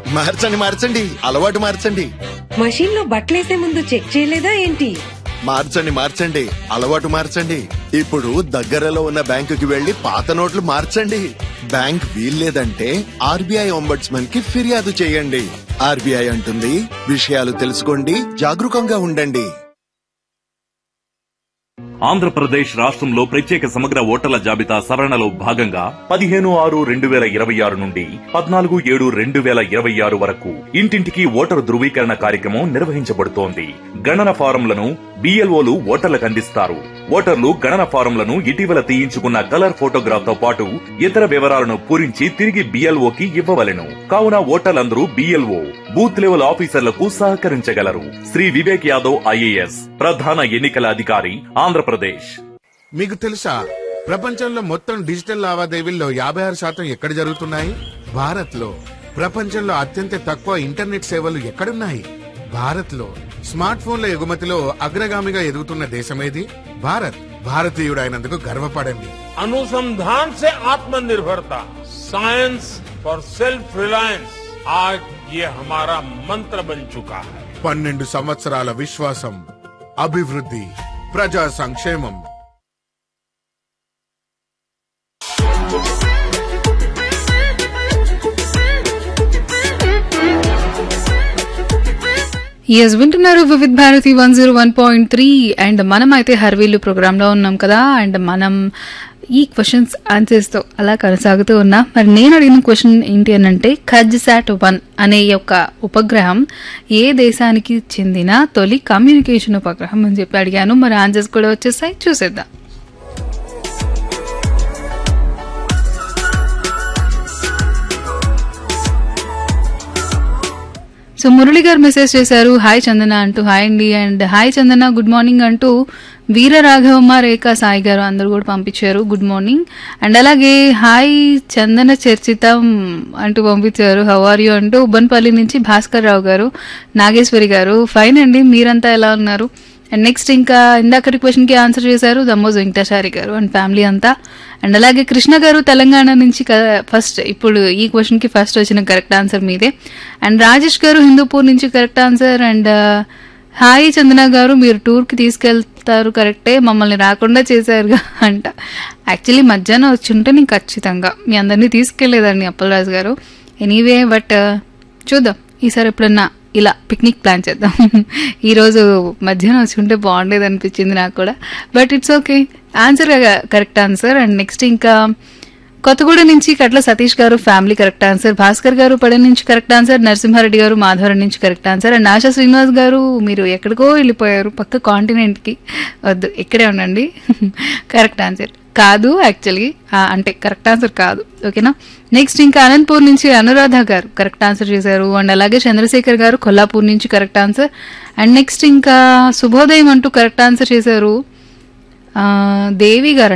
మార్చండి మార్చండి అలవాటు మార్చండి మషీన్ లో బట్టలేసే ముందు చెక్ చేయలేదా ఏంటి మార్చండి మార్చండి అలవాటు మార్చండి ఇప్పుడు దగ్గరలో ఉన్న బ్యాంకుకి వెళ్లి పాత నోట్లు మార్చండి బ్యాంక్ వీల్లేదంటే ఆర్బీఐ ఒంబడ్స్మన్ కి ఫిర్యాదు చేయండి ఆర్బీఐ అంటుంది విషయాలు తెలుసుకోండి జాగరూకంగా ఉండండి ఆంధ్రప్రదేశ్ రాష్ట్రంలో ప్రత్యేక సమగ్ర ఓటర్ల జాబితా సవరణలో భాగంగా పదిహేను ఆరు రెండు వేల ఇరవై ఆరు నుండి పద్నాలుగు ఏడు రెండు వేల ఇరవై ఆరు వరకు ఇంటింటికి ఓటరు ధృవీకరణ కార్యక్రమం నిర్వహించబడుతోంది గణన ఫారంలను బిఎల్ఓలు ఓటర్లకు అందిస్తారు ఓటర్లు గణన ఫారంలను ఇటీవల తీయించుకున్న కలర్ ఫోటోగ్రాఫ్ తో పాటు ఇతర వివరాలను పూరించి తిరిగి బిఎల్ఓకి ఇవ్వవలెను కావున ఓటర్లందరూ బిఎల్ఓ బూత్ లెవెల్ ఆఫీసర్లకు సహకరించగలరు శ్రీ వివేక్ యాదవ్ ఐఏఎస్ ప్రధాన ఎన్నికల అధికారి ఆంధ్రప్రదేశ్ మీకు తెలుసా ప్రపంచంలో మొత్తం డిజిటల్ లావాదేవీల్లో యాభై ఆరు శాతం ఎక్కడ జరుగుతున్నాయి భారత్ లో ప్రపంచంలో అత్యంత తక్కువ ఇంటర్నెట్ సేవలు ఎక్కడున్నాయి భారత్ లో స్మార్ట్ ఫోన్ల ఎగుమతిలో అగ్రగామిగా ఎదుగుతున్న దేశమేది భారత్ భారతీయుడైనందుకు గర్వపడండి अनुसंधान से आत्मनिर्भरता साइंस फॉर सेल्फ रिलायंस आज ये हमारा मंत्र बन चुका है పన్నెండు సంవత్సరాల విశ్వాసం అభివృద్ధి ప్రజా సంక్షేమం ఎస్ వింటున్నారు Vividh Bharati one zero one point three and మనం అయితే హర్వీలు ప్రోగ్రాంలో ఉన్నాం కదా అండ్ మనం ఈ క్వశ్చన్స్ ఆన్సర్స్తో అలా కొనసాగుతూ ఉన్నా మరి నేను అడిగిన క్వశ్చన్ ఏంటి అని అంటే ఖజ్సాట్ వన్ అనే యొక్క ఉపగ్రహం ఏ దేశానికి చెందిన తొలి కమ్యూనికేషన్ ఉపగ్రహం అని చెప్పి అడిగాను మరి ఆన్సర్స్ కూడా వచ్చేసాయి చూసేద్దాం సో మురళి గారు మెసేజ్ చేశారు హాయ్ చందన అంటూ హాయ్ అండి and hi Chandana good morning అంటూ వీర రాఘవమ్మ రేఖ సాయి గారు అందరూ కూడా పంపించారు గుడ్ మార్నింగ్ అండ్ అలాగే హాయ్ చందన చర్చితం అంటూ పంపించారు హౌ ఆర్ యూ అంటూ ఉబ్బన్పల్లి నుంచి భాస్కర్ రావు గారు నాగేశ్వరి గారు ఫైన్ అండి మీరంతా ఎలా ఉన్నారు అండ్ నెక్స్ట్ ఇంకా ఇందాకటి క్వశ్చన్కి ఆన్సర్ చేశారు దమ్మోజ్ వెంకటాచారి గారు అండ్ ఫ్యామిలీ అంతా అండ్ అలాగే కృష్ణ గారు తెలంగాణ నుంచి ఫస్ట్ ఇప్పుడు ఈ క్వశ్చన్కి ఫస్ట్ వచ్చిన కరెక్ట్ ఆన్సర్ మీదే అండ్ రాజేష్ గారు హిందూపూర్ నుంచి correct answer and hi Chandana garu మీరు టూర్కి తీసుకెళ్తారు కరెక్టే మమ్మల్ని రాకుండా చేశారుగా అంట యాక్చువల్లీ మధ్యాహ్నం వచ్చి ఉంటే నేను ఖచ్చితంగా మీ అందరినీ తీసుకెళ్లేదండి అప్పలరాజు గారు ఎనీవే బట్ చూద్దాం ఈసారి ఎప్పుడన్నా ఇలా పిక్నిక్ ప్లాన్ చేద్దాం ఈరోజు మధ్యాహ్నం వచ్చి ఉంటే బాగుండేది అనిపించింది నాకు కూడా but it's okay answer correct answer and next ఇంకా కొత్తగూడ నుంచి కట్ల సతీష్ గారు ఫ్యామిలీ కరెక్ట్ ఆన్సర్ భాస్కర్ గారు పడే నుంచి కరెక్ట్ ఆన్సర్ నరసింహారెడ్డి గారు మాధవరం నుంచి correct answer and Asha Srinivas garu మీరు ఎక్కడికో వెళ్ళిపోయారు పక్క కాంటినెంట్కి వద్దు ఇక్కడే ఉండండి కరెక్ట్ ఆన్సర్ కాదు యాక్చువల్లీ అంటే కరెక్ట్ ఆన్సర్ కాదు ఓకేనా నెక్స్ట్ ఇంకా అనంతపూర్ నుంచి అనురాధ గారు కరెక్ట్ ఆన్సర్ చేశారు అండ్ అలాగే చంద్రశేఖర్ గారు కొల్లాపూర్ నుంచి కరెక్ట్ ఆన్సర్ అండ్ నెక్స్ట్ ఇంకా శుభోదయం అంటూ కరెక్ట్ ఆన్సర్ చేశారు ఆ, దేవి గారు